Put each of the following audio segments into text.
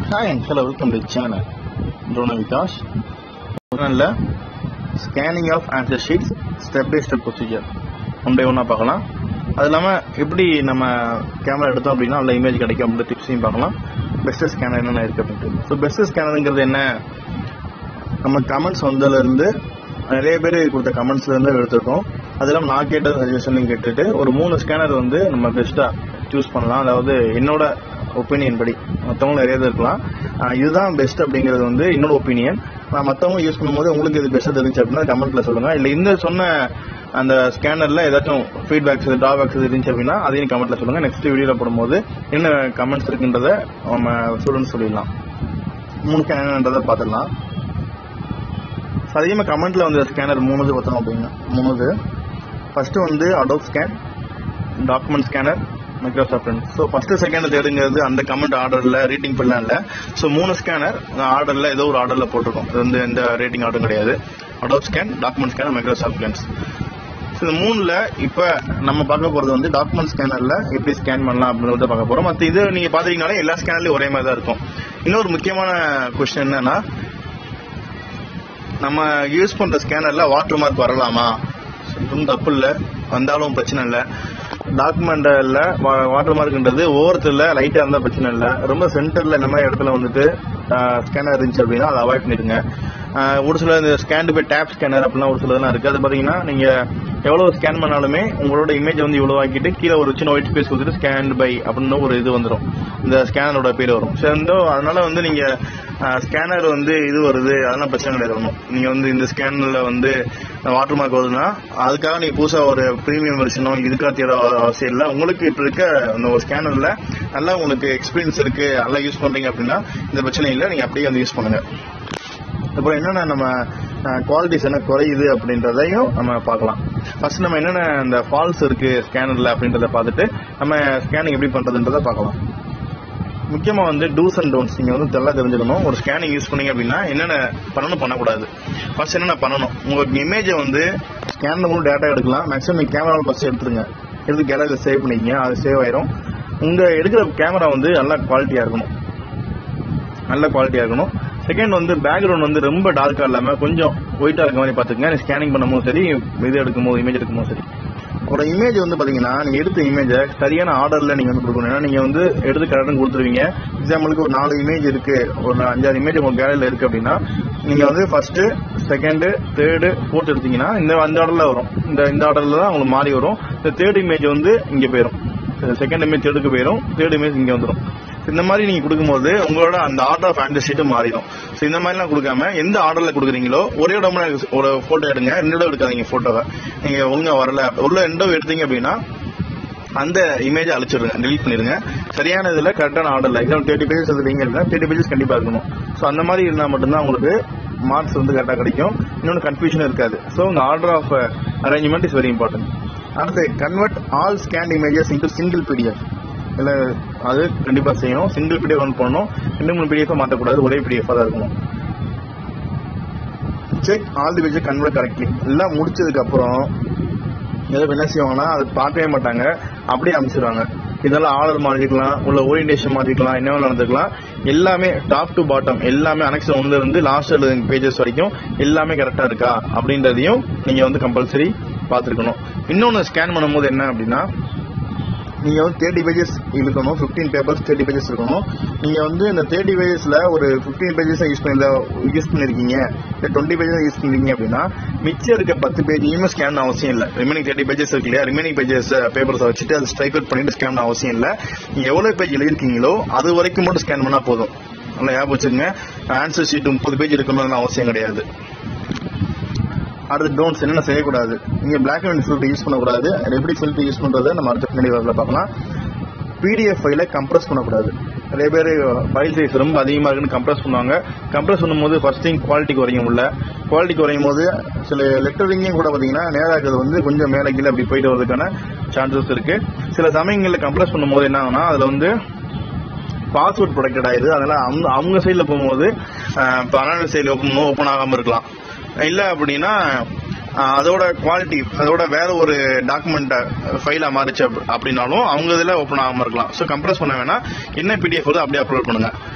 Hi and hello welcome to channel Drona Vikash சேனலில் scanning of answer sheets step by step procedure one by ஒன்னாக பார்க்கலாம் அது இல்லாமல் எப்படி நம்ம கேமரா எடுத்தோம் அப்படின்னா நல்ல இமேஜ் கிடைக்கும் அப்படின்ற டிப்ஸையும் பார்க்கலாம் பெஸ்ட் ஸ்கேனர் என்னென்ன இருக்குது அப்படின்ட்டு ஸோ பெஸ்ட் ஸ்கேனருங்கிறது என்ன நம்ம கமெண்ட்ஸ் வந்ததுலேருந்து நிறைய பேர் கொடுத்த கமெண்ட்ஸ்ல இருந்து எடுத்திருக்கோம் அது இல்லாமல் நான் கேட்ட சஜஷனையும் கேட்டுட்டு ஒரு மூணு ஸ்கேனர் வந்து நம்ம பெஸ்ட்டாக சூஸ் பண்ணலாம் அதாவது என்னோட ஒப்பீனியன் படி மற்றவங்க நிறைய இது இருக்கலாம் ஆஹ் இதுதான் பெஸ்ட் அப்படிங்கிறது வந்து என்னோட ஒப்பீனியன் நான் மற்றவங்க யூஸ் பண்ணும்போது உங்களுக்கு இது பெஸ்ட்டாக தெரிஞ்சு அப்படின்னா கமெண்ட்ல சொல்லுங்க இல்லை இந்த சொன்ன அந்த ஸ்கேனர்ல ஏதாச்சும் ஃபீட்பேக்ஸ் ட்ராபேக்ஸ் இருந்துச்சு அப்படின்னா அதையும் கமெண்ட்ல சொல்லுங்க நெக்ஸ்ட் வீடியோல போடும்போது என்ன கமெண்ட்ஸ் இருக்குன்றத நம்ம ஸ்டூடெண்ட்ஸ் சொல்லிடலாம் மூணு ஸ்கேனர்ன்றதை பார்த்துடலாம் அதிகமாக கமெண்ட்ல வந்து ஸ்கேனர் மூணுது பார்த்தோம் அப்படின்னா மூணுது ஃபர்ஸ்ட் வந்து Adobe scan document scanner Microsoft so first second தேர்டுங்கிறது அந்த கமெண்ட் ஆர்டர்ல ரேட்டிங் பண்ணலாம் இல்லை ஸோ மூணு ஸ்கேனர் ஆர்டர்ல ஏதோ ஒரு ஆர்டர்ல போட்டிருக்கோம் இது வந்து எந்த ரேட்டிங் ஆர்டரும் கிடையாது Adobe scan document scanner Microsoft lens so இந்த மூணுல இப்போ நம்ம பார்க்க போறது வந்து டாக்குமெண்ட் ஸ்கேனர்ல எப்படி ஸ்கேன் பண்ணலாம் அப்படின்றத பார்க்க போறோம் மற்ற இது நீங்க பாத்தீங்கன்னாலே எல்லா ஸ்கேனர்லயும் ஒரே மாதிரி தான் இருக்கும் இன்னொரு முக்கியமான கொஸ்டின் என்னன்னா நம்ம யூஸ் பண்ற ஸ்கேனர்ல வாட்டர் மார்க் வரலாமா ஒன்றும் தப்பு இல்லை வந்தாலும் பிரச்சனை இல்லை டாக்குமெண்ட்ல வாட்டர் மார்க்ன்றது ஓரத்துல லைட்டா இருந்தா பிரச்சனை இல்லை ரொம்ப சென்டர்ல இந்த மாதிரி இடத்துல வந்துட்டு ஸ்கேனர் இருந்துச்சு அப்படின்னா அதை அவாய்ட் பண்ணிடுங்க ஆஹ் ஒரு சில இந்த ஸ்கேன் பை டேப் ஸ்கேனர் அப்படிலாம் ஒரு சிலதெல்லாம் இருக்கு அது பாத்தீங்கன்னா நீங்க எவ்வளவு ஸ்கேன் பண்ணாலுமே உங்களோட இமேஜ் வந்து இவ்வளவு ஆக்கிட்டு கீழே ஒரு சின்ன ஒயிட் ஸ்பேஸ் கொடுத்துட்டு ஸ்கேன் பை அப்படின்னு ஒரு இது வந்துடும் இந்த ஸ்கேனரோட பேர் வரும் சரி வந்து அதனால வந்து நீங்க ஸ்கேனர் வந்து இது வருது அதெல்லாம் பிரச்சனை கிடையாது ஒண்ணும். நீங்க வந்து இந்த ஸ்கேனர்ல வந்து வாட்டர் மார்க் வருதுன்னா அதுக்காக நீங்க புதுசா ஒரு பிரீமியம் வெர்ஷனோ இதுக்காக தேட அவசியம் இல்லை உங்களுக்கு இப்ப இருக்க அந்த ஒரு ஸ்கேனர்ல நல்லா உங்களுக்கு எக்ஸ்பீரியன்ஸ் இருக்கு நல்லா யூஸ் பண்றீங்க அப்படின்னா இந்த பிரச்சனை இல்லை நீங்க அப்படியே வந்து யூஸ் பண்ணுங்க அப்புறம் என்னென்ன நம்ம குவாலிட்டிஸ் என்ன குறையுது அப்படின்றதையும் நம்ம பார்க்கலாம் ஃபர்ஸ்ட் நம்ம என்னென்ன இந்த ஃபால்ஸ் இருக்கு ஸ்கேனர்ல அப்படின்றத பார்த்துட்டு நம்ம ஸ்கேனிங் எப்படி பண்றதுன்றதை பார்க்கலாம் முக்கியமா வந்து டூஸ் அண்ட் டோன்ஸ் நீங்க வந்து தெல்லாம் தெரிஞ்சுக்கணும் ஒரு ஸ்கேனிங் யூஸ் பண்ணீங்க அப்படின்னா என்னென்ன பண்ணணும் பண்ணக்கூடாது ஃபர்ஸ்ட் என்னென்ன பண்ணணும் உங்க இமேஜை வந்து ஸ்கேன்ல கூட டேட்டா எடுக்கலாம் மேக்ஸிமம் நீங்க கேமரா ஃபர்ஸ்ட் எடுத்துருங்க எடுத்து கேலரியில் சேவ் பண்ணிக்கங்க அது சேவ் ஆயிரும் உங்க எடுக்கிற கேமரா வந்து நல்ல குவாலிட்டியா இருக்கணும் நல்ல குவாலிட்டியா இருக்கணும் செகண்ட் வந்து பேக்ரவுண்ட் வந்து ரொம்ப டார்க்கா இல்லாம கொஞ்சம் ஒயிட்டா இருக்க மாதிரி பாத்துக்கங்க ஸ்கேனிங் பண்ணும்போது சரி இது எடுக்கும்போது இமேஜ் எடுக்கும்போது சரி ஒரு இமேஜ் வந்து பாத்தீங்கன்னா நீங்க எடுத்த இமேஜை சரியான ஆர்டர்ல நீங்க வந்து கொடுக்கணும் ஏன்னா நீங்க வந்து எடுத்து கரெக்டாக கொடுத்துருவீங்க எக்ஸாம்பிளுக்கு ஒரு நாலு இமேஜ் இருக்கு ஒரு அஞ்சாறு இமேஜ் உங்க கேலரியில இருக்கு அப்படின்னா நீங்க வந்து ஃபர்ஸ்ட் செகண்ட் தேர்டு ஃபோர்த் எடுத்தீங்கன்னா இந்த அந்த ஆர்டர்ல வரும் இந்த இந்த ஆர்டர்ல தான் உங்களுக்கு மாறி வரும் இந்த தேர்ட் இமேஜ் வந்து இங்க போயிடும் செகண்ட் இமேஜ் தேர்டுக்கு போயிடும் தேர்ட் இமேஜ் இங்க வந்துடும் இந்த மாதிரி நீங்க கொடுக்கும்போது உங்களோட அந்த ஆர்டர் ஆஃப் ஆன்சர் ஷீட்டும் மாறிடும் ஸோ இந்த மாதிரிலாம் கொடுக்காம எந்த ஆர்டர்ல கொடுக்குறீங்களோ ஒரே இடமா ஒரு போட்டோ எடுங்க ரெண்டு இடம் எடுக்காதீங்க போட்டோவை நீங்க ஒழுங்கா வரல உள்ள ரெண்டு இடம் எடுத்தீங்க அப்படின்னா அந்த இமேஜை அழிச்சிடுங்க டெலிட் பண்ணிருங்க சரியான இதுல கரெக்டான ஆர்டர்ல எக்ஸாம் தேர்ட்டி பேஜஸ் எடுத்தீங்க இருக்கா தேர்ட்டி பேஜஸ் கண்டிப்பா இருக்கணும் ஸோ அந்த மாதிரி இருந்தா மட்டும்தான் உங்களுக்கு மார்க்ஸ் வந்து கரெக்டாக கிடைக்கும் இன்னொன்று கன்ஃபியூஷன் இருக்காது ஸோ உங்க order of arrangement is very important அடுத்து convert all scan images into single PDF இல்ல அது கண்டிப்பா செய்யணும் சிங்கிள் பிடிஎஃப் ஒன் பண்ணணும் ரெண்டு மூணு பிடிஎஃப் மாற்றக்கூடாது ஒரே பிடிஎஃப் தான் இருக்கணும் check all the page convert correctly எல்லாம் முடிச்சதுக்கு அப்புறம் ஏதோ என்ன செய்வாங்கன்னா அது பார்க்கவே மாட்டாங்க அப்படியே அமைச்சிருவாங்க இதெல்லாம் ஆர்டர் மாறிக்கலாம் உள்ள ஓரியன்டேஷன் மாறிக்கலாம் என்ன வேணாலும் நடந்துக்கலாம் எல்லாமே டாப் டு பாட்டம் எல்லாமே அனெக்ஸ் ஒன்ல இருந்து லாஸ்ட் பேஜஸ் வரைக்கும் எல்லாமே கரெக்டா இருக்கா அப்படின்றதையும் நீங்க வந்து கம்பல்சரி பார்த்துருக்கணும் இன்னொன்று ஸ்கேன் பண்ணும்போது என்ன அப்படின்னா நீங்க வந்து தேர்ட்டி பேஜஸ் இருக்கணும் ஃபிஃப்டீன் பேப்பர்ஸ் தேர்ட்டி பேஜஸ் இருக்கணும் நீங்க வந்து இந்த தேர்ட்டி பேஜஸ்ல ஒரு ஃபிஃப்டீன் பேஜஸ் யூஸ் பண்ணி யூஸ் பண்ணிருக்கீங்க இல்லை டுவெண்ட்டி பேஜஸ் யூஸ் பண்ணிருக்கீங்க அப்படின்னா மிச்சம் இருக்க பத்து பேஜையுமே ஸ்கேன் அவசியம் இல்லை ரிமைனிங் தேர்ட்டி பேஜஸ் இருக்கு இல்லையா ரிமைனிங் பேஜஸ் பேப்பர்ஸ் வச்சுட்டு அதை ஸ்ட்ரைக் அவுட் பண்ணிட்டு ஸ்கேன் அவசியம் இல்லை நீங்க எவ்வளவு பேஜ் எழுதிருக்கீங்களோ அது வரைக்கும் மட்டும் ஸ்கேன் பண்ணா போதும் நல்லா ஞாபகம் வச்சுக்கோங்க ஆன்சர் ஷீட் முப்பது பேஜ் இருக்கணும்னு அவசியம் கிடையாது அடுத்து டோன்ட்ஸ் என்னென்ன செய்யக்கூடாது நீங்க பிளாக் அண்ட் ஃபில்டர் யூஸ் பண்ணக்கூடாது அது எப்படி ஃபில்டர் யூஸ் பண்றதை நம்ம அடுத்த பின்னாடி வரல பார்க்கலாம் பிடிஎஃப் ஃபைலை கம்ப்ரஸ் பண்ணக்கூடாது நிறைய பேர் ஃபைல் சைஸ் ரொம்ப அதிகமாக இருக்குன்னு கம்ப்ரஸ் பண்ணுவாங்க கம்ப்ரஸ் பண்ணும்போது ஃபர்ஸ்ட் திங் குவாலிட்டி குறையும் உள்ள குவாலிட்டி குறையும் போது சில லெட்டரிங்கும் கூட பார்த்தீங்கன்னா நேராகிறது வந்து கொஞ்சம் மேலே கீழே அப்படி போயிட்டு வரதுக்கான சான்சஸ் இருக்கு சில சமயங்களில் கம்ப்ரஸ் பண்ணும்போது என்ன ஆகுனா அதில் வந்து பாஸ்வேர்ட் ப்ரொடெக்டட் ஆயிடுது அதனால அவங்க அவங்க சைடில் போகும்போது இப்போ அனாலிஸ் சைடில் ஓப்பன் ஓப்பன் ஆகாமல் இருக்கலாம் இல்லை அப்படின்னா ஆஹ் அதோட குவாலிட்டி அதோட வேற ஒரு டாக்குமெண்ட் ஃபைலா மாறிச்சு அப்~ அப்படின்னாலும் அவங்க இதுல ஓப்பன் ஆகாம இருக்கலாம் ஸோ கம்ப்ரஸ் பண்ண வேணா என்ன பிடிஎஃப் வருதோ அப்படியே அப்லோட் பண்ணுங்க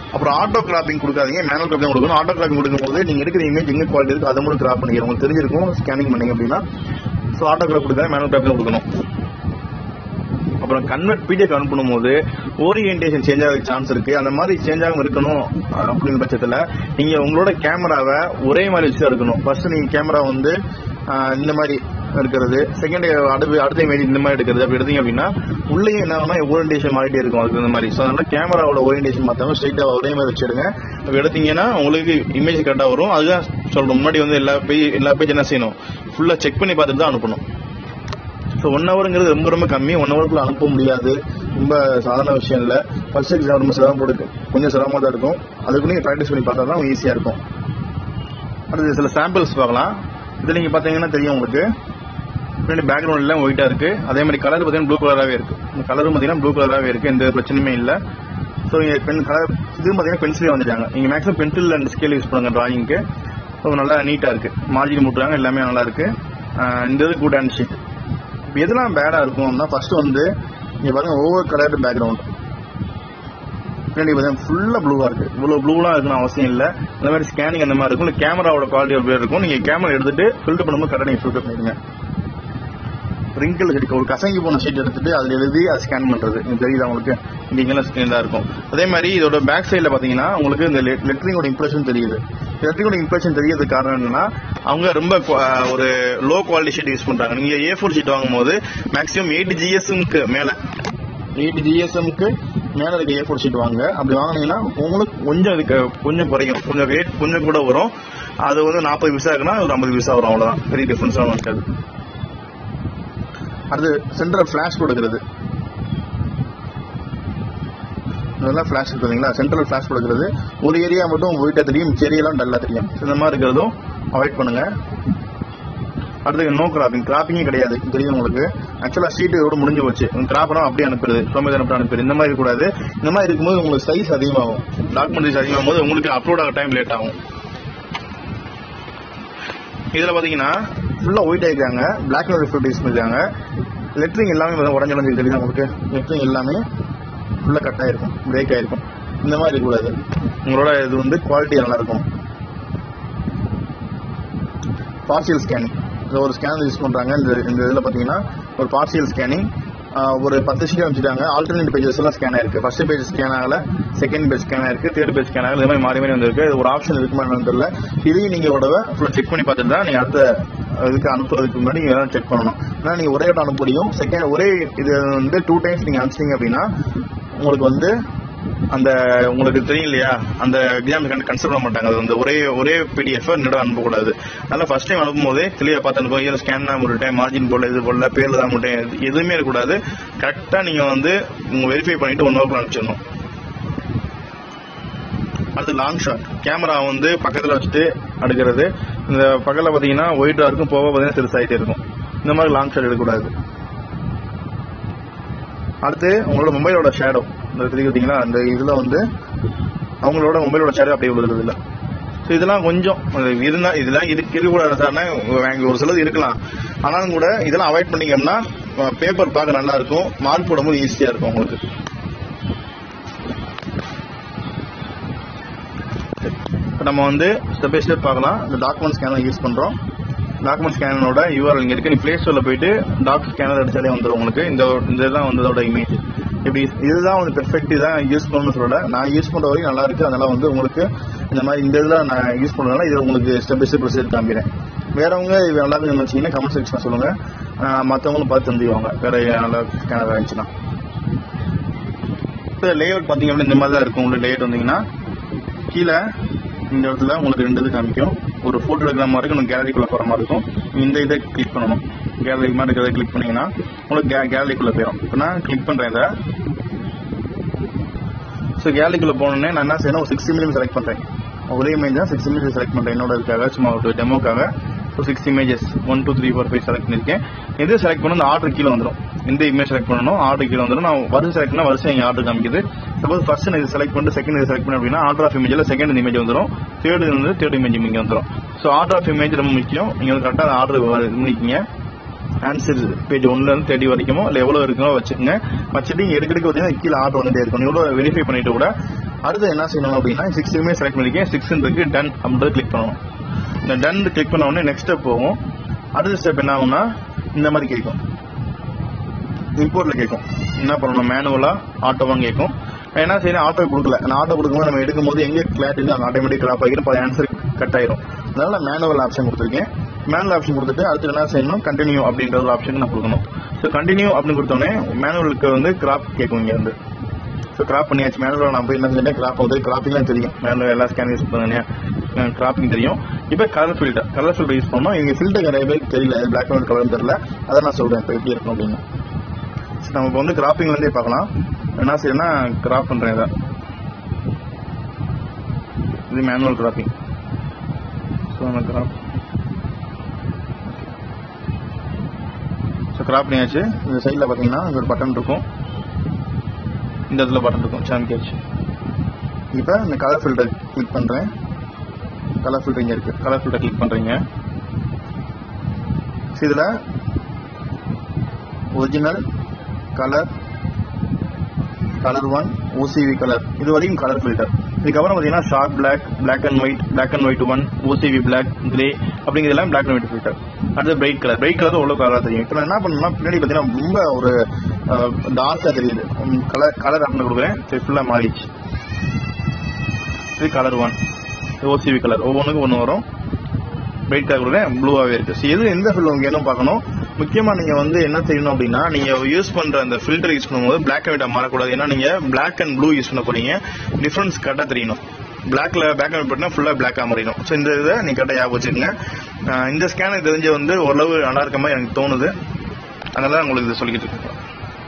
அப்புறம் ஆட்டோ கிராப்பிங் கொடுக்காதீங்க மேனுவல் கிராப்பிங் கொடுக்கணும் ஆட்டோ கிராப்பிங் கொடுக்கும்போது நீங்க எடுக்கிற இமேஜ் எங்க குவாலிட்டி இருக்கு அதை மட்டும் கிராப் பண்ணிக்கிறோம் உங்களுக்கு தெரிஞ்சிருக்கும் ஸ்கேனிங் பண்ணீங்க அப்படின்னா ஸோ ஆட்டோ கிராப் கொடுக்காத மேனுவல் கிராப்பிங் கொடுக்கணும் அப்புறம் கன்வெர்ட் பிடிஎஃப் அனுப்பும் போது ஓரியன்டேஷன் சேஞ்ச் ஆக சான்ஸ் இருக்கு அந்த மாதிரி சேஞ்ச் ஆகாம இருக்கணும் அஹ் அப்படிங்கிற பட்சத்துல நீங்க உங்களோட கேமராவை ஒரே மாதிரி வச்சு தான் எடுக்கணும் ஃபர்ஸ்ட் நீங்க கேமரா வந்து அஹ் இந்த மாதிரி இருக்கிறது செகண்ட் அடுத்து அடுத்த இமேஜ் இந்த மாதிரி எடுக்கிறது அப்படி எடுத்தீங்க அப்படின்னா உள்ளே என்ன ஆகும்னா ஓரியன்டேஷன் மாறிட்டே இருக்கும் அதுக்கு இந்த மாதிரி ஸோ அதனால கேமராவோட ஓரியன்டேஷன் மாத்தாம ஸ்ட்ரைட்டா ஒரே மாதிரி வச்சிடுங்க அப்படி எடுத்தீங்கன்னா உங்களுக்கு இமேஜ் கரெக்டா வரும் அதுதான் சொல்றோம் முன்னாடி வந்து எல்லா பேஜ் எல்லா பேஜ் என்ன செய்யணும் ஃபுல்லா செக் பண்ணி பார்த்துட்டு தான் அனுப்பணும் ஸோ ஒன் ஹவருங்கிறது ரொம்ப ரொம்ப கம்மி ஒன் ஹவருக்குள்ள அனுப்ப முடியாது ரொம்ப சாதாரண விஷயம் இல்லை ஃபர்ஸ்ட் எக்ஸாம் ரொம்ப சிரமம் இருக்கும் கொஞ்சம் சிரமமாக தான் இருக்கும் அதுக்கு நீங்கள் ப்ராக்டிஸ் பண்ணி பார்த்தா தான் ஈஸியாக இருக்கும் அடுத்து சில சாம்பிள்ஸ் பார்க்கலாம் இது நீங்கள் பார்த்தீங்கன்னா தெரியும் உங்களுக்கு பின்னாடி பேக்ரவுண்ட் எல்லாம் ஒயிட்டாக இருக்கு அதே மாதிரி கலர் பார்த்தீங்கன்னா ப்ளூ கலராகவே இருக்கு இந்த கலரும் பார்த்தீங்கன்னா ப்ளூ கலராகவே இருக்கு எந்த பிரச்சனையுமே இல்லை ஸோ நீங்கள் பென் கலர் இது பார்த்தீங்கன்னா பென்சிலே வந்துட்டாங்க நீங்கள் maximum pencil and scale use பண்ணுங்க டிராயிங்க்கு ஸோ நல்லா நீட்டாக இருக்கு மார்ஜின் முட்டுறாங்க எல்லாமே நல்லா இருக்கு ஆஹ் இந்த இது குட் அண்ட் ஷீட் இப்போ எதெல்லாம் பேடா இருக்கும்னா ஃபர்ஸ்ட் வந்து நீங்க பாருங்க ஓவர் கலர்டு பேக்ரவுண்ட் பின்னாடி பார்த்தீங்கன்னா ஃபுல்லா ப்ளூவா இருக்கு இவ்வளவு ப்ளூலாம் இருக்கணும் அவசியம் இல்ல இந்த மாதிரி ஸ்கேனிங் அந்த மாதிரி இருக்கும் இல்ல கேமராவோட குவாலிட்டி அப்படியே இருக்கும் நீங்க கேமரா எடுத்துட்டு ஃபில்டர் பண்ணும்போது கரெக்டாக நீங்க ஃபில்டர் பண்ணிடுங்க ரிங்கிள் இருக்கு ஒரு கசங்கி போன ஷீட் எடுத்துட்டு அதுல எழுதி அதை ஸ்கேன் பண்றது இது தெரியுதா உங்களுக்கு இங்க இங்கெல்லாம் ஸ்கிரீன் தான் இருக்கும் அதே மாதிரி இதோட பேக் சைடுல பாத்தீங்கன்னா உங்களுக்கு இந்த லெட்டரிங்கோட இம்ப்ரெஷன் தெரியுது லெட்டரிங்கோட இம்ப்ரெஷன் தெரியறதுக்கு காரணம் என்னன்னா அவங்க ரொம்ப கு- அஹ் ஒரு லோ குவாலிட்டி ஷீட் யூஸ் பண்றாங்க நீங்க ஏ ஃபோர் ஷீட் வாங்கும்போது மேக்ஸிமம் எயிட் ஜிஎஸ்எம்க்கு மேல எயிட் ஜிஎஸ்எம்க்கு மேல இருக்க ஏ ஃபோர் ஷீட் வாங்க அப்படி வாங்குனீங்கன்னா உங்களுக்கு கொஞ்சம் இதுக்கு கொஞ்சம் குறையும் கொஞ்சம் ரேட் கொஞ்சம் கூட வரும் அது வந்து நாற்பது பைசா இருக்குன்னா ஒரு ஐம்பது பைசா வரும் அவ்வளவுதான் பெரிய டிஃபரன்ஸ் இருக்காது அடுத்து சென்டர் ஃபிளாஷ் கொடுக்கிறது இதெல்லாம் ஃபிளாஷ் இருக்கு பார்த்தீங்களா சென்ட்ரல் ஃபிளாஷ் கொடுக்கிறது ஒரு ஏரியா மட்டும் ஒயிட்டா தெரியும் மிச்ச ஏரியாலாம் டல்லா தெரியும் இந்த மாதிரி இருக்கிறதும் அவாய்ட் பண்ணுங்க அடுத்து நோ கிராப்பிங் கிராப்பிங்கே கிடையாது தெரியும் உங்களுக்கு ஆக்சுவலா ஷீட் இதோட முடிஞ்சு போச்சு கிராப்னா அப்படியே அனுப்புறது சோம்பேறி அப்படி அனுப்புறது இந்த மாதிரி கூடாது இந்த மாதிரி இருக்கும்போது உங்களுக்கு சைஸ் அதிகமாகும் டாக்குமெண்ட் சைஸ் அதிகமாகும் போது உங்களுக்கு அப்லோட் ஆக டைம் லேட் ஆகும் இதுல பாத்தீங்கன்னா ஃபுல்லா ஒயிட் ஆயிருக்காங்க பிளாக் அண்ட் ஒயிட் யூஸ் பண்ணிருக்காங்க லெட்டரிங் எல்லாமே உடஞ்சு உடஞ்சு தெரியுது உங்களுக்கு லெட்டரிங் எல்லாமே ஃபுல்லா கட் ஆயிருக்கும் பிரேக் ஆயிருக்கும் இந்த மாதிரி இருக்கக்கூடாது உங்களோட இது வந்து குவாலிட்டி நல்லா இருக்கும் பார்சியல் ஸ்கேனிங் ஒரு ஸ்கேனர் யூஸ் பண்றாங்க இந்த இந்த இதுல பாத்தீங்கன்னா ஒரு பார்சியல் ஸ்கேனிங் ஒரு பத்து ஷீட் அமைச்சிட்டாங்க ஆல்டர்னேட் பேஜஸ் எல்லாம் ஸ்கேன் ஆயிருக்கு ஃபர்ஸ்ட் பேஜ் ஸ்கேன் ஆகல செகண்ட் பேஜ் ஸ்கேன் ஆயிருக்கு தேர்ட் பேஜ் ஸ்கேன் ஆகல இந்த மாதிரி மாறி மாறி வந்திருக்கு இது ஒரு ஆப்ஷன் இருக்குமா என்னன்னு தெரியல இதையும் நீங்க உடவை ஃபுல்லா செக் பண்ணி பார்த்துட்டு தான் நீங்க அடுத்த இதுக்கு அனுப்புறதுக்கு முன்னாடி நீங்க செக் பண்ணணும் ஏன்னா நீங்க ஒரே இடம் அனுப்ப முடியும் செகண்ட் ஒரே இது வந்து டூ டைம்ஸ் நீங்க அனுப்பிச்சிங்க அப்படின்னா உங்களுக்கு வந்து அந்த உங்களுக்கு தெரியும் இல்லையா அந்த எக்ஸாம் கன்சிடர் பண்ண மாட்டாங்க அது வந்து ஒரே ஒரே பிடிஎஃப் ரெண்டு அனுப்பக்கூடாது அதனால ஃபர்ஸ்ட் டைம் அனுப்பும் போதே கிளியர் பார்த்து அனுப்பும் இதில் ஸ்கேன் தான் போட்டுட்டேன் மார்ஜின் போடல இது போடல பேர்ல தான் போட்டேன் எது- எதுவுமே இருக்கக்கூடாது கரெக்டா நீங்க வந்து உங்க வெரிஃபை பண்ணிட்டு ஒன் ஹவர் அனுப்பிச்சிடணும் அடுத்து லாங் ஷாட் கேமரா வந்து பக்கத்துல வச்சுட்டு அடுக்கிறது இந்த பக்கத்துல பாத்தீங்கன்னா ஒயிட்டா இருக்கும் போக பாத்தீங்கன்னா சிறுசாயிட்டே இருக்கும் இந்த மாதிரி லாங் ஷாட் எடுக்கக்கூடாது அடுத்து உங்களோட மொபைலோட ஷேடோ இந்த தெரியுது பார்த்தீங்களா அந்த இதுல வந்து அவங்களோட மொபைலோட ஷேடோ அப்படியே விழுகிறது இல்ல ஸோ இதெல்லாம் கொஞ்சம் அது இருந்தா இதெல்லாம் இதுக்கு இருக்கக்கூடாது சார்னா வாங்கி ஒரு சிலது இருக்கலாம் ஆனாலும் கூட இதெல்லாம் அவாய்ட் பண்ணீங்கன்னா பேப்பர் பார்க்க நல்லா இருக்கும் மார்க் போடும்போது ஈஸியா இருக்கும் உங்களுக்கு இப்போ நம்ம வந்து ஸ்டெப் பை ஸ்டெப் பார்க்கலாம் இந்த டாக்குமெண்ட் ஸ்கேனர் யூஸ் பண்றோம் டாக்குமெண்ட் ஸ்கேனரோட யூஆர்எல் இங்க இருக்கு நீ பிளே ஸ்டோர்ல போயிட்டு டாக் ஸ்கேனர் அடிச்சாலே வந்துடும் உங்களுக்கு இந்த இந்த இதுதான் வந்து அதோட இமேஜ் இப்படி இதுதான் வந்து பெர்ஃபெக்ட் தான் யூஸ் பண்ணணும்னு சொல்ல நான் யூஸ் பண்ற வரைக்கும் நல்லா இருக்கு அதனால வந்து உங்களுக்கு இந்த மாதிரி இந்த இதுல நான் யூஸ் பண்றதுனால இது உங்களுக்கு ஸ்டெப் பை ஸ்டெப் ப்ரொசீஜர் காமிக்கிறேன் வேறவங்க இது நல்லா இருக்குன்னு நினைச்சீங்கன்னா கமெண்ட் செக்ஷன் சொல்லுங்க ஆஹ் மத்தவங்களும் பார்த்து தெரிஞ்சுக்குவாங்க வேற நல்ல ஸ்கேனர் இருந்துச்சுன்னா இப்போ லேஅவுட் பார்த்தீங்க அப்படின்னா இந்த மாதிரி தான் இருக்கும் உங்களுக்கு லேஅவுட் வந்தீங்கன்னா கீழே இந்த இடத்துல உங்களுக்கு ரெண்டு இது காமிக்கும் ஒரு ஃபோட்டோ எடுக்கிற மாதிரி இருக்கும் கேலரிக்குள்ள போகிற மாதிரி இருக்கும் இந்த இதை கிளிக் பண்ணணும் கேலரி மாதிரி இருக்கிறத கிளிக் பண்ணீங்கன்னா உங்களுக்கு கேலரிக்குள்ள போயிடும் இப்போ நான் கிளிக் பண்ணுறேன் இதை ஸோ கேலரிக்குள்ள போனோடனே நான் என்ன செய்யணும் ஒரு சிக்ஸ் இமேஜ் செலக்ட் பண்ணுறேன் ஒரே இமேஜ் தான் சிக்ஸ் இமேஜ் செலக்ட் பண்ணுறேன் என்னோட இதுக்காக சும்மா ஒரு டெமோக்காக so six images one two three four five select பண்ணியிருக்கேன் எது செலக்ட் பண்ணணும் அந்த ஆர்டர் கீழே வந்துடும் எந்த இமேஜ் செலக்ட் பண்ணணும் ஆர்டர் கீழே வந்துடும் நான் வரிசை செலக்ட் பண்ணால் வரிசை இங்கே ஆர்டர் காமிக்குது சப்போஸ் ஃபர்ஸ்ட் நான் இது செலக்ட் பண்ணிட்டு செகண்ட் இது செலக்ட் பண்ண அப்படின்னா ஆர்டர் ஆஃப் இமேஜில் செகண்ட் இமேஜ் வந்துடும் தேர்ட் வந்து தேர்ட் இமேஜ் இங்கே வந்துடும் ஸோ ஆர்டர் ஆஃப் இமேஜ் ரொம்ப முக்கியம் நீங்கள் வந்து கரெக்டாக ஆர்டர் இது பண்ணிக்கிங்க ஆன்சர் பேஜ் ஒன்ல இருந்து தேர்ட்டி வரைக்கும் இல்லை எவ்வளவு இருக்குமோ வச்சுக்கோங்க வச்சுட்டு இங்க எடுக்கிறதுக்கு பார்த்தீங்கன்னா கீழே ஆர்டர் வந்துட்டே இருக்கும் நீங்க எவ்வளோ வெரிஃபை பண்ணிட்டு கூட அடுத்து என்ன செய்யணும் அப்படின்னா சிக்ஸுமே செலக்ட் பண்ணிக்க சிக்ஸ் இருக்கு டன் அப்படின்றத கிளிக் பண்ணணும் இந்த டன் கிளிக் பண்ண உடனே நெக்ஸ்ட் ஸ்டெப் போகும் அடுத்த ஸ்டெப் என்ன ஆகும்னா இந்த மாதிரி கேட்கும் இம்போர்ட்ல கேட்கும் என்ன பண்ணணும் மேனுவலா ஆட்டோவான்னு கேட்கும் நான் என்ன செய்யணும் ஆட்டோ கொடுக்கல நான் ஆட்டோ கொடுக்கும்போது நம்ம எடுக்கும்போது எங்கே கிளாரிட்டி அந்த ஆட்டோமேட்டிக் கிராப் ஆகிடும் இப்போ ஆன்சர் கட் ஆயிரும் அதனால நான் மேனுவல் ஆப்ஷன் கொடுத்துருக்கேன் மேனுவல் ஆப்ஷன் கொடுத்துட்டு அடுத்து என்ன செய்யணும் கண்டினியூ அப்படின்ற ஒரு ஆப்ஷன் நான் கொடுக்கணும் ஸோ கண்டினியூ அப்படின்னு கொடுத்தோடனே மேனுவலுக்கு வந்து கிராப் கேட்கும் இங்கே வந்து ஸோ கிராப் பண்ணியாச்சு மேனுவல் நான் போய் என்ன செஞ்சேன் கிராப் வந்து கிராப்பிங்லாம் தெரியும் மேனுவல் எல்லா ஸ்கேன் யூஸ் பண்ணேன் கிராப்பிங் தெரியும் இப்போ colour filter colour filter use பண்ணோம் இவங்க ஃபில்டர் நிறைய பேருக்கு தெரியல பிளாக் அண்ட் கலர் தெரியல அதை நான் சொல்றேன் இப்போ எப்படி இருக்கும் அப்படின்னு So, நம்ம இப்போ வந்து கிராப்பிங் வந்து பார்க்கலாம் என்ன செய்யணும்னா கிராப் பண்றேன் இதை இது மேனுவல் கிராப்பிங் ஸோ நான் கிராப் ஸோ கிராப் பண்ணியாச்சு இந்த சைடில் பார்த்தீங்கன்னா இங்க ஒரு பட்டன் இருக்கும் இந்த இடத்துல பட்டன் இருக்கும் சான் கேட்ச் இப்போ இந்த கலர் ஃபில்டர் கிளிக் பண்ணுறேன் கலர் ஃபில்டர் இங்கே இருக்குது கலர் ஃபில்டர் கிளிக் பண்ணுறீங்க இதில் original colour colour one OCV colour இது வரையும் கலர் ஃபில்டர் இதுக்கப்புறம் பார்த்தீங்கன்னா short black black and white black and white one OCV black grey அப்படிங்கிறதெல்லாம் பிளாக் அண்ட் ஒயிட் ஃபில்டர் அடுத்து பிரைட் கலர் பிரைட் கலர் உள்ள கலராக தெரியும் இப்போ நான் என்ன பண்ணணும்னா பின்னாடி பார்த்தீங்கன்னா ரொம்ப ஒரு டார்க்காக தெரியுது கலர் கலர் அப்படின்னு கொடுக்குறேன் சரி ஃபுல்லாக மாறிடுச்சு இது கலர் ஒன் ஓசிவி கலர் ஒவ்வொன்றுக்கும் ஒன்று வரும் பிரைட் கலர் கூட ப்ளூவாகவே இருக்கு ஸோ எது எந்த ஃபில் உங்களுக்கு என்ன பார்க்கணும் முக்கியமாக நீங்கள் வந்து என்ன செய்யணும் அப்படின்னா நீங்கள் யூஸ் பண்ணுற அந்த ஃபில்டர் யூஸ் பண்ணும்போது பிளாக் அண்ட் ஒயிட்டாக மாறக்கூடாது ஏன்னா நீங்கள் பிளாக் அண்ட் ப்ளூ யூஸ் பண்ண போறீங்க டிஃப்ரென்ஸ் கரெக்டாக தெரியணும் பிளாக்ல பேக் அண்ட் போட்டுனா ஃபுல்லாக பிளாக்காக மாறிடும் ஸோ இந்த இதை நீங்கள் கரெக்டாக ஞாபகம் வச்சுக்கோங்க ஆஹ் இந்த ஸ்கேனர் தெரிஞ்ச வந்து ஓரளவு நல்லா இருக்க மாதிரி எனக்கு தோணுது அதனால தான் உங்களுக்கு இதை சொல்லிக்கிட்டு இருக்கேன்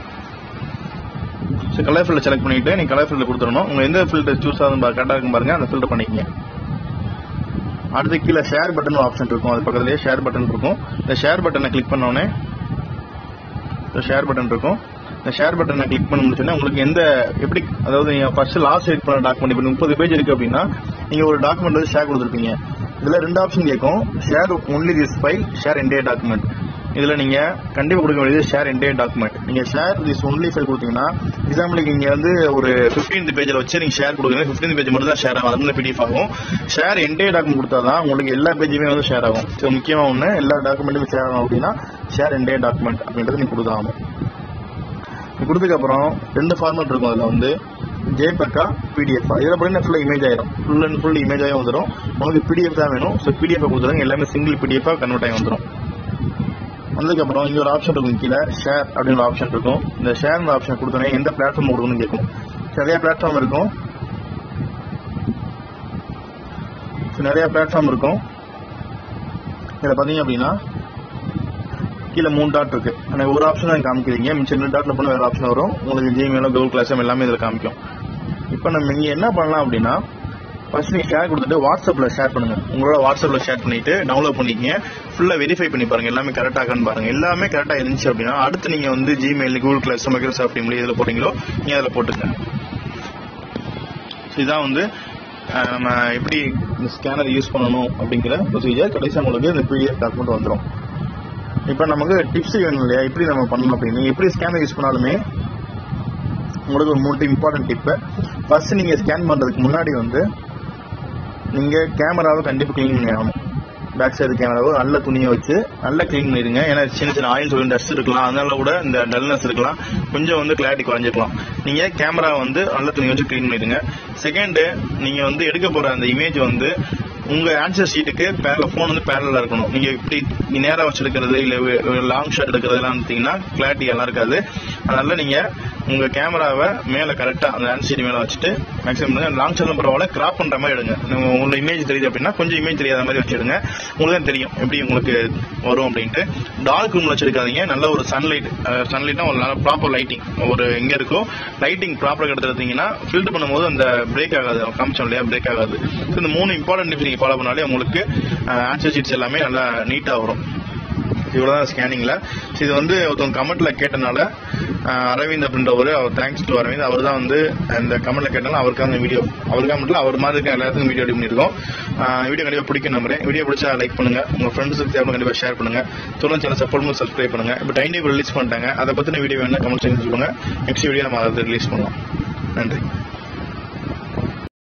ஸோ கலர் ஃபில்டர் செலக்ட் பண்ணிட்டு நீங்கள் கலர் ஃபில்டர் கொடுத்துடணும் உங்க எந்த ஃபில்டர் சூஸ் ஆகும் கரெக்டாக இருக்கும் பாருங்க அந்த ஃபில்டர் பண்ணிக்கங்க அடுத்து கீழே ஷேர் பட்டன் ஆப்ஷன் இருக்கும் அது பக்கத்துலேயே ஷேர் பட்டன் இருக்கும் இந்த ஷேர் பட்டனை கிளிக் பண்ணோடனே இந்த ஷேர் பட்டன் இருக்கும் இந்த ஷேர் பட்டனை கிளிக் பண்ண முடிச்சுன்னா உங்களுக்கு எந்த எப்படி அதாவது நீங்க ஃபர்ஸ்ட் லாஸ்ட் எடிட் பண்ண டாக்குமெண்ட் இப்போ முப்பது பேஜ் இருக்கு அப்படின்னா நீங்க ஒரு டாக்குமெண்ட் வந்து ஷேர் கொடுத்துருப்பீங்க இதுல ரெண்டு ஆப்ஷன் கேட்கும் share only this file share entire document இதுல நீங்க கண்டிப்பா கொடுக்க வேண்டியது ஷேர் என்டையர் டாக்குமெண்ட் நீங்க ஷேர் திஸ் ஒன்லி ஃபைல் கொடுத்தீங்கன்னா எக்ஸாம்பிளுக்கு இங்க வந்து ஒரு 15th பேஜ்ல வச்சு நீங்க ஷேர் கொடுக்குறீங்க 15th பேஜ் மட்டும் தான் ஷேர் ஆகும் அது பிடிஎஃப் ஆகும் ஷேர் என்டையர் டாக்குமெண்ட் கொடுத்தாதான் உங்களுக்கு எல்லா பேஜுமே வந்து ஷேர் ஆகும் ஸோ முக்கியமா ஒன்று எல்லா டாக்குமெண்ட்டுமே ஷேர் ஆகும் அப்படின்னா ஷேர் என்டையர் டாக்குமெண்ட் அப்படின்றது நீங்க கொடுத்தாகணும் இது கொடுத்ததுக்கு அப்புறம் ரெண்டு ஃபார்மேட் இருக்கும் அதுல வந்து ஜேபக்கா பிடிஎஃப் இதில் பார்த்தீங்கன்னா ஃபுல்லாக இமேஜ் ஆயிரும் ஃபுல் அண்ட் ஃபுல் இமேஜ் ஆகி வந்துடும் உங்களுக்கு பிடிஎஃப் தான் வேணும் ஸோ பிடிஎஃப் கொடுத்துருங்க எல்லாமே சிங்கிள் பிடிஎஃபாக கன்வெர்ட் ஆகி வந்துடும் வந்ததுக்கப்புறம் இங்க ஒரு ஆப்ஷன் இருக்கும் கீழே ஷேர் அப்படின்னு ஒரு ஆப்ஷன் இருக்கும் இந்த ஷேர் ஆப்ஷன் கொடுத்தோன்னே எந்த பிளாட்ஃபார்ம் கொடுக்கணும்னு கேட்கும் நிறைய பிளாட்ஃபார்ம் இருக்கும் So, நிறைய பிளாட்ஃபார்ம் இருக்கும் இதில் பார்த்தீங்க அப்படின்னா கீழே மூணு டாட் இருக்கு ஆனால் ஒரு ஆப்ஷன் தான் காமிக்கிறீங்க மிச்சம் ரெண்டு டாட்ல போனால் வேற ஆப்ஷன் வரும் உங்களுக்கு ஜிமெயிலோ கூகுள் கிளாஸ் எல்லாமே இதில் காமிக்கும் இப்போ நம்ம இங்கே என்ன பண்ணலாம் அப்படின்னா ஃபர்ஸ்ட் நீங்கள் ஷேர் கொடுத்துட்டு வாட்ஸ்அப்பில் ஷேர் பண்ணுங்க உங்களோட வாட்ஸ்அப்பில் ஷேர் பண்ணிட்டு டவுன்லோட் பண்ணிக்கங்க ஃபுல்லாக வெரிஃபை பண்ணி பாருங்க எல்லாமே கரெக்டாக இருக்கான்னு பாருங்க எல்லாமே கரெக்டாக இருந்துச்சு அப்படின்னா அடுத்து நீங்கள் வந்து ஜிமெயில் கூகுள் கிளாஸ் மைக்ரோசாஃப்ட் டீம்ல இதில் போட்டீங்களோ நீங்கள் அதில் போட்டுங்க So, இதான் வந்து அஹ், நம்ம எப்படி இந்த ஸ்கேனர் யூஸ் பண்ணணும் அப்படிங்கிற ப்ரொசீஜர் கடைசியாக உங்களுக்கு இந்த பிடிஎஃப் டாக்குமெண்ட் வந்துடும் இப்போ நமக்கு டிப்ஸ் வேணும் இல்லையா எப்படி நம்ம பண்ணணும் அப்படின்னு எப்படி ஸ்கேனர் யூஸ் பண்ணாலுமே உங்களுக்கு ஒரு மூணு இம்பார்ட்டன்ட் டிப்பு ஃபர்ஸ்ட் நீங்க ஸ்கேன் பண்றதுக்கு முன்னாடி வந்து நீங்க கேமராவை கண்டிப்பா க்ளீன் பண்ணி ஆகணும் பேக் சைடு கேமராவை நல்ல துணியை வச்சு நல்லா க்ளீன் பண்ணிடுங்க ஏன்னா சின்ன சின்ன ஆயில் சொல்லி டஸ்ட் இருக்கலாம் அதனால கூட இந்த டல்னஸ் இருக்கலாம் கொஞ்சம் வந்து கிளாரிட்டி குறைஞ்சிக்கலாம் நீங்க கேமரா வந்து நல்ல துணி வச்சு க்ளீன் பண்ணிடுங்க செகண்ட் நீங்க வந்து எடுக்க போற அந்த இமேஜ் வந்து உங்க ஆன்சர் ஷீட்டுக்கு பேரல போன் வந்து பேரலா இருக்கணும் நீங்க இப்படி நேரா வச்சு எடுக்கிறது இல்ல லாங் ஷாட் எடுக்கிறது எல்லாம் இருந்தீங்கன்னா கிளாரிட்டி எல்லாம் இருக்காது அதனால நீங்க உங்க கேமராவை மேல கரெக்டா அந்த ஆன்சர் ஷீட் மேல வச்சுட்டு மேக்ஸிமம் லாங் ஷாட் பரவாயில்ல கிராப் பண்ற மாதிரி எடுங்க உங்க- உங்க இமேஜ் தெரியுது அப்படின்னா கொஞ்சம் இமேஜ் தெரியாத மாதிரி வச்சிடுங்க உங்களுக்கு தான் தெரியும் எப்படி உங்களுக்கு வரும் அப்படின்ட்டு டார்க் ரூம்ல வச்சிருக்காதீங்க நல்ல ஒரு சன்லைட் சன்லைட்னா ஒரு நல்ல ப்ராப்பர் லைட்டிங் ஒரு எங்க இருக்கோ லைட்டிங் ப்ராப்பரா எடுத்துட்டீங்கன்னா ஃபில்டர் பண்ணும்போது அந்த பிரேக் ஆகாது காமிச்சோம் இல்லையா பிரேக் ஆகாது So, இந்த மூணு இம்பார்ட்டன்ட் டிப்ஸ் நீங்க ஃபாலோ பண்ணாலே உங்களுக்கு ஆன்சர் ஷீட்ஸ் எல்லாமே நல்லா நீட்டா வரும் இவ்வளவுதான் ஸ்கேனிங்ல இது வந்து ஒருத்தவங்க கமெண்ட்ல கேட்டனால அஹ், அரவிந்த் அப்படின்றவர் அவர் தேங்க்ஸ் டு அரவிந்த் அவர் தான் வந்து இந்த கமெண்ட்ல கேட்டனால அவருக்கான வீடியோ அவருக்காக மட்டும் இல்ல, அவர் மாதிரி இருக்க எல்லாத்துக்கும் வீடியோ ரெடி பண்ணிருக்கோம் வீடியோ கண்டிப்பா பிடிக்கும் நம்புறேன் வீடியோ பிடிச்சா லைக் பண்ணுங்க உங்க ஃப்ரெண்ட்ஸுக்கு தேவை கண்டிப்பா ஷேர் பண்ணுங்க தொடர்ந்து சேனல் சப்போர்ட் பண்ணி சப்ஸ்கிரைப் பண்ணுங்க இப்போ டைம் டேபிள் ரிலீஸ் பண்ணிட்டாங்க அதை பத்தின வீடியோ வேணா கமெண்ட் செஞ்சு சொல்லுங்க நெக்ஸ்ட் வீடியோ நம்ம அதை ரிலீஸ் பண்ணலாம் நன்றி